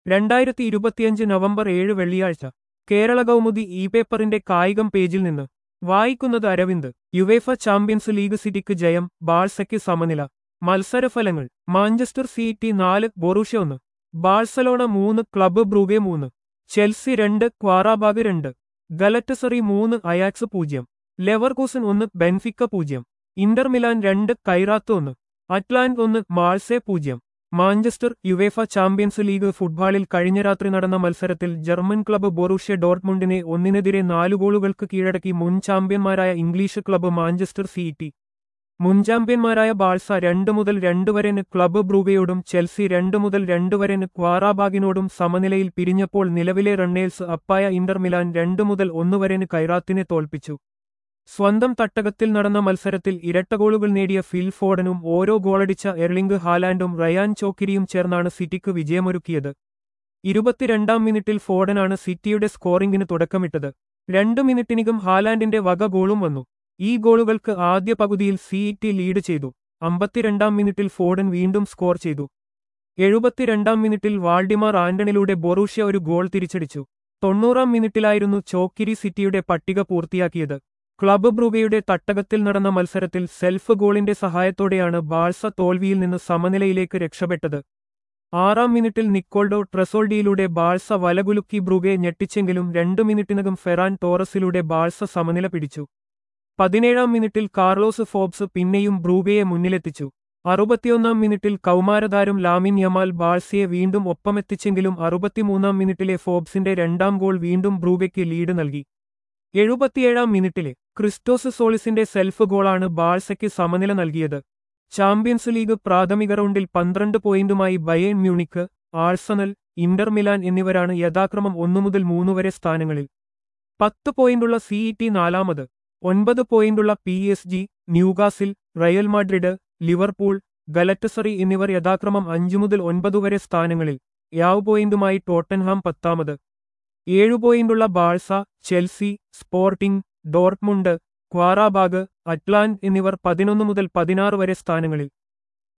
രണ്ടായിരത്തി ഇരുപത്തിയഞ്ച് നവംബർ ഏഴ് വെള്ളിയാഴ്ച കേരള കൗമുദി ഇ പേപ്പറിന്റെ കായികം പേജിൽ നിന്ന് വായിക്കുന്നത് അരവിന്ദ് യുവേഫ ചാമ്പ്യൻസ് ലീഗ് സിറ്റിക്ക് ജയം ബാഴ്സയ്ക്ക് സമനില മത്സരഫലങ്ങൾ മാഞ്ചസ്റ്റർ സിറ്റി നാല് ബൊറൂഷ്യ ഒന്ന് ബാഴ്സലോണ മൂന്ന് ക്ലബ്ബ് ബ്രൂഗെ മൂന്ന് ചെൽസി രണ്ട് ക്വാറാബാഗ് രണ്ട് ഗലറ്റസറി മൂന്ന് അയാക്സ് പൂജ്യം ലെവർകൂസൻ ഒന്ന് ബെൻഫിക്ക പൂജ്യം ഇന്റർ മിലാൻ രണ്ട് കൈറാത്ത് ഒന്ന് അറ്റ്ലാന്റ് ഒന്ന് മാൾസെ പൂജ്യം മാഞ്ചസ്റ്റർ യുവേഫ ചാമ്പ്യൻസ് ലീഗ് ഫുട്ബോളിൽ കഴിഞ്ഞ രാത്രി നടന്ന മത്സരത്തിൽ ജർമ്മൻ ക്ലബ്ബ് ബൊറൂഷ്യ ഡോർട്ട്മുണ്ടിനെ ഒന്നിനെതിരെ നാലു ഗോളുകൾക്ക് കീഴടക്കി മുൻ ചാമ്പ്യന്മാരായ ഇംഗ്ലീഷ് ക്ലബ്ബ് മാഞ്ചസ്റ്റർ സിറ്റി മുൻ ചാമ്പ്യന്മാരായ ബാഴ്സ രണ്ട് മുതൽ രണ്ട് വരെന് ക്ലബ്ബ് ബ്രൂഗയോടും ചെൽസി രണ്ട് മുതൽ രണ്ട് വരെന് ക്വാറാബാഗിനോടും സമനിലയിൽ പിരിഞ്ഞപ്പോൾ നിലവിലെ റണ്ണേഴ്സ് അപ്പായ ഇന്റർ മിലാൻ രണ്ട് മുതൽ ഒന്ന് വരെന് കൈറാത്തിനെ തോൽപ്പിച്ചു സ്വന്തം തട്ടകത്തിൽ നടന്ന മത്സരത്തിൽ ഇരട്ട ഗോളുകൾ നേടിയ ഫിൽ ഫോഡനും ഓരോ ഗോളടിച്ച എർലിംഗ് ഹാലാൻഡും റയാൻ ചോക്കിരിയും ചേർന്നാണ് സിറ്റിക്ക് വിജയമൊരുക്കിയത് ഇരുപത്തിരണ്ടാം മിനിറ്റിൽ ഫോഡനാണ് സിറ്റിയുടെ സ്കോറിംഗിന് തുടക്കമിട്ടത് രണ്ട് മിനിറ്റിനികം ഹാലാൻഡിന്റെ വക ഗോളും വന്നു ഈ ഗോളുകൾക്ക് ആദ്യ പകുതിയിൽ സിഇറ്റി ലീഡ് ചെയ്തു അമ്പത്തിരണ്ടാം മിനിറ്റിൽ ഫോഡൻ വീണ്ടും സ്കോർ ചെയ്തു എഴുപത്തിരണ്ടാം മിനിറ്റിൽ വാൾഡിമാർ ആന്റണിലൂടെ ബൊറൂഷ്യ ഒരു ഗോൾ തിരിച്ചടിച്ചു തൊണ്ണൂറാം മിനിറ്റിലായിരുന്നു ചോക്കിരി സിറ്റിയുടെ പട്ടിക പൂർത്തിയാക്കിയത് ക്ലബ്ബ് ബ്രൂഗയുടെ തട്ടകത്തിൽ നടന്ന മത്സരത്തിൽ സെൽഫ് ഗോളിന്റെ സഹായത്തോടെയാണ് ബാഴ്സ തോൽവിയിൽ നിന്ന് സമനിലയിലേക്ക് രക്ഷപ്പെട്ടത് ആറാം മിനിറ്റിൽ നിക്കോൾഡോ ട്രസോൾഡിയിലൂടെ ബാഴ്സ വലകുലുക്കി ബ്രൂഗയെ ഞെട്ടിച്ചെങ്കിലും രണ്ടു മിനിറ്റിനകം ഫെറാൻ ടോറസിലൂടെ ബാഴ്സ സമനില പിടിച്ചു പതിനേഴാം മിനിറ്റിൽ കാർലോസ് ഫോബ്സ് പിന്നെയും ബ്രൂഗയെ മുന്നിലെത്തിച്ചു അറുപത്തിയൊന്നാം മിനിറ്റിൽ കൗമാരതാരം ലാമിൻ യമാൽ ബാഴ്സയെ വീണ്ടും ഒപ്പമെത്തിച്ചെങ്കിലും അറുപത്തിമൂന്നാം മിനിറ്റിലെ ഫോബ്സിന്റെ രണ്ടാം ഗോൾ വീണ്ടും ബ്രൂഗയ്ക്ക് ലീഡ് നൽകി എഴുപത്തിയേഴാം മിനിറ്റിലെ ക്രിസ്റ്റോസ് സോളിസിന്റെ സെൽഫ് ഗോളാണ് ബാഴ്സയ്ക്ക് സമനില നൽകിയത് ചാമ്പ്യൻസ് ലീഗ് പ്രാഥമിക റൗണ്ടിൽ പന്ത്രണ്ട് പോയിന്റുമായി Bayern Munich Arsenal Inter Milan എന്നിവരാണ് യഥാക്രമം ഒന്നു മുതൽ മൂന്ന് വരെ സ്ഥാനങ്ങളിൽ പത്ത് പോയിന്റുള്ള സിഇടി നാലാമത് ഒൻപത് പോയിന്റുള്ള P S G Newcastle Real Madrid Liverpool Galatasaray എന്നിവർ യഥാക്രമം അഞ്ചു മുതൽ ഒൻപത് വരെ സ്ഥാനങ്ങളിൽ യാവ് പോയിന്റുമായി ടോട്ടൻഹാം പത്താമത് ഏഴു പോയിന്റുള്ള Barca Chelsea Sporting Dortmund Qarabag Atalanta എന്നിവർ പതിനൊന്ന് മുതൽ പതിനാറ് വരെ സ്ഥാനങ്ങളിൽ